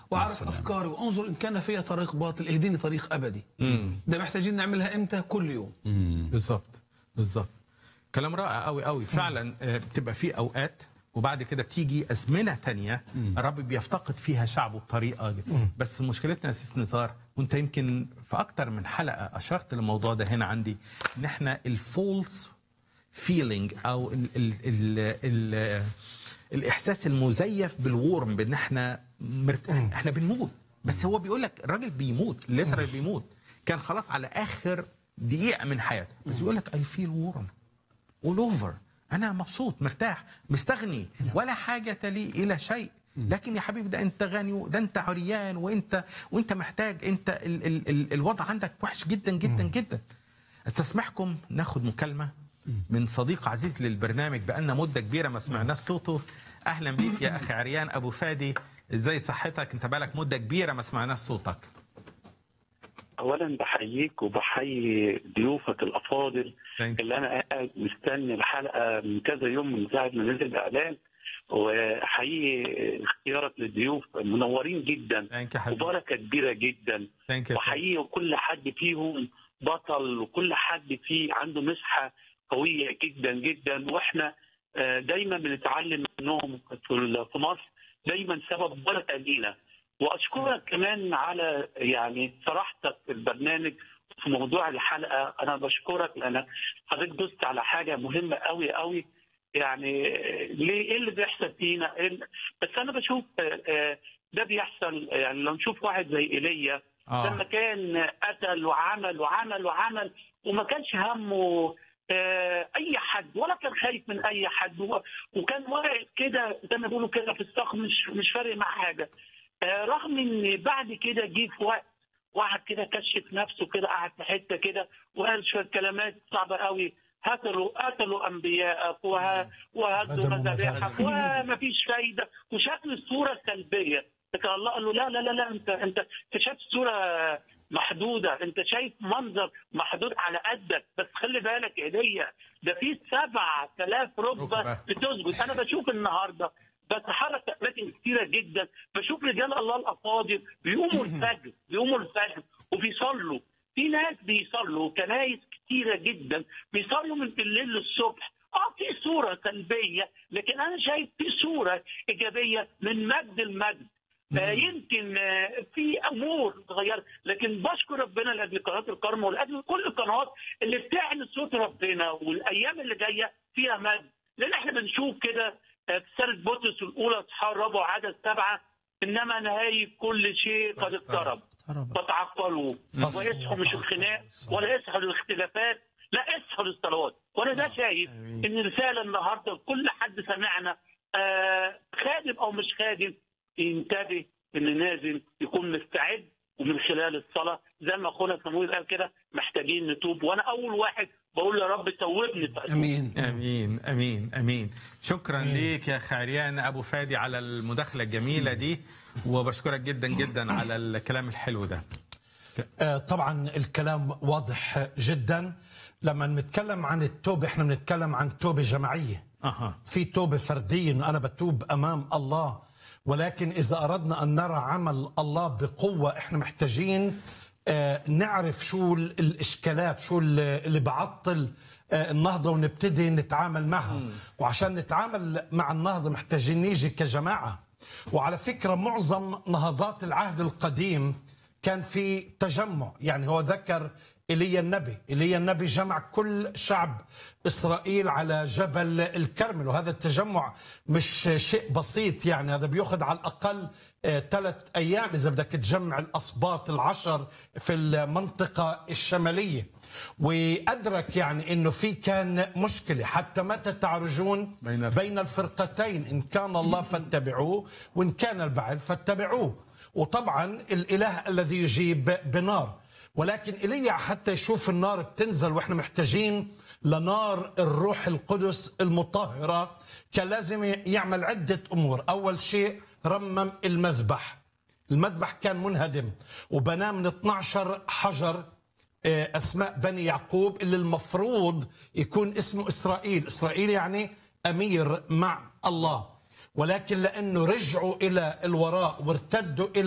واعرف سلام. افكاري وانظر ان كان في طريق باطل اهديني طريق ابدي ده محتاجين نعملها امتى كل يوم بالظبط بالظبط كلام رائع قوي قوي فعلا آه، بتبقى في اوقات وبعد كده بتيجي ازمنه تانية الرب بيفتقد فيها شعبه بطريقه دي. بس مشكلتنا يا سيس نزار وانت يمكن في اكتر من حلقه اشرت للموضوع ده هنا عندي ان احنا الفولس فيلينج او ال ال ال ال الاحساس المزيف بالورم بان احنا مرت... احنا بنموت بس هو بيقول لك الراجل بيموت ليزر بيموت كان خلاص على اخر دقيقه من حياته بس بيقول لك اي فيل وورم اول اوفر انا مبسوط مرتاح مستغني ولا حاجه لي الى شيء لكن يا حبيبي ده انت غني ده انت عريان وانت وانت محتاج انت ال ال ال الوضع عندك وحش جدا جدا جدا استسمحكم ناخد مكالمه من صديق عزيز للبرنامج بقالنا مده كبيره ما سمعناش صوته اهلا بيك يا اخي عريان ابو فادي ازاي صحتك انت بقالك مده كبيره ما سمعناش صوتك اولا بحييك وبحيي ضيوفك الافاضل Thank you. اللي انا قاعد مستني الحلقه من كذا يوم من ساعه ما نزل الاعلان وحقيقي اختيارك للضيوف منورين جدا Thank you حبيبي. وبركه كبيره جدا Thank you. وحقيقي كل حد فيهم بطل وكل حد فيه عنده مسحه قويه جدا جدا واحنا آه، دايما بنتعلم منهم في ال- في مصر دايما سبب بركه لينا واشكرك كمان على يعني صراحتك في البرنامج في موضوع الحلقه انا بشكرك لانك حضرتك دوست على حاجه مهمه قوي قوي يعني آه، ليه ايه اللي بيحصل فينا إيه اللي- بس انا بشوف آه، آه، ده بيحصل يعني لو نشوف واحد زي ايليا آه. لما كان قتل وعمل وعمل وعمل وما كانش همه آه، اي حد ولا كان خايف من اي حد و- وكان واقف كده زي ما بيقولوا كده في الصخر مش مش فارق معاه حاجه آه، رغم ان بعد كده جه في وقت واحد كده كشف نفسه كده قعد في حته كده وقال شويه كلمات صعبه قوي قتلوا قتلوا انبياءك وه- وهدوا هدموا مذابحك مذابحك. وما فيش فايده وشكل الصوره سلبيه لكن الله قال له لا لا لا لا انت انت انت شايف صوره محدوده انت شايف منظر محدود على قدك بس خلي بالك ايديا ده في 7000 ركبه ركبة. بتسجد انا بشوف النهارده بتحرك اماكن كتيره جدا بشوف رجال الله الافاضل بيقوموا الفجر بيقوموا الفجر وبيصلوا في ناس بيصلوا كنايس كتيره جدا بيصلوا من بالليل للصبح اه في صوره سلبيه لكن انا شايف في صوره ايجابيه من مجد المجد آه يمكن آه في امور اتغيرت لكن بشكر ربنا لاجل قناه الكرم ولاجل كل القنوات اللي بتعلن صوت ربنا والايام اللي جايه فيها مجد لان احنا بنشوف كده آه، في رساله بطرس الاولى اصحاح الرابع عدد سبعه انما نهايه كل شيء قد اقترب اقترب. فتعقلوا فصل ويصحوا مش وتعقل. الخناق صح. ولا يصحوا الاختلافات لا اصحوا للصلوات وانا ده شايف آمين. ان رساله النهارده لكل حد سمعنا آه خادم او مش خادم ينتبه ان لازم يكون مستعد ومن خلال الصلاه زي ما اخونا صمويل قال كده محتاجين نتوب وانا اول واحد بقول يا رب توبني في امين امين امين امين شكرا ليك يا اخي عريان ابو فادي على المداخله الجميله دي وبشكرك جدا جدا على الكلام الحلو ده آه، طبعا الكلام واضح جدا لما نتكلم عن التوبة احنا بنتكلم عن توبة جماعية اها في توبة فردية انه انا بتوب امام الله ولكن اذا اردنا ان نرى عمل الله بقوة احنا محتاجين آه، نعرف شو ال- الاشكالات شو ال- اللي بعطل آه، النهضة ونبتدي نتعامل معها وعشان نتعامل مع النهضة محتاجين نيجي كجماعة وعلى فكرة معظم نهضات العهد القديم كان في تجمع يعني هو ذكر ايليا النبي ايليا النبي جمع كل شعب اسرائيل على جبل الكرمل وهذا التجمع مش شيء بسيط يعني هذا بياخذ على الاقل ثلاث ايام اذا بدك تجمع الاسباط العشر في المنطقه الشماليه وادرك يعني انه في كان مشكله حتى متى تعرجون بين الف- بين الفرقتين ان كان الله فاتبعوه وان كان البعل فاتبعوه وطبعا الاله الذي يجيب بنار ولكن ايليا حتى يشوف النار بتنزل واحنا محتاجين لنار الروح القدس المطهره كان لازم يعمل عده امور اول شيء رمم المذبح المذبح كان منهدم وبناه من 12 حجر آه، اسماء بني يعقوب اللي المفروض يكون اسمه اسرائيل اسرائيل يعني امير مع الله ولكن لانه رجعوا الى الوراء وارتدوا الى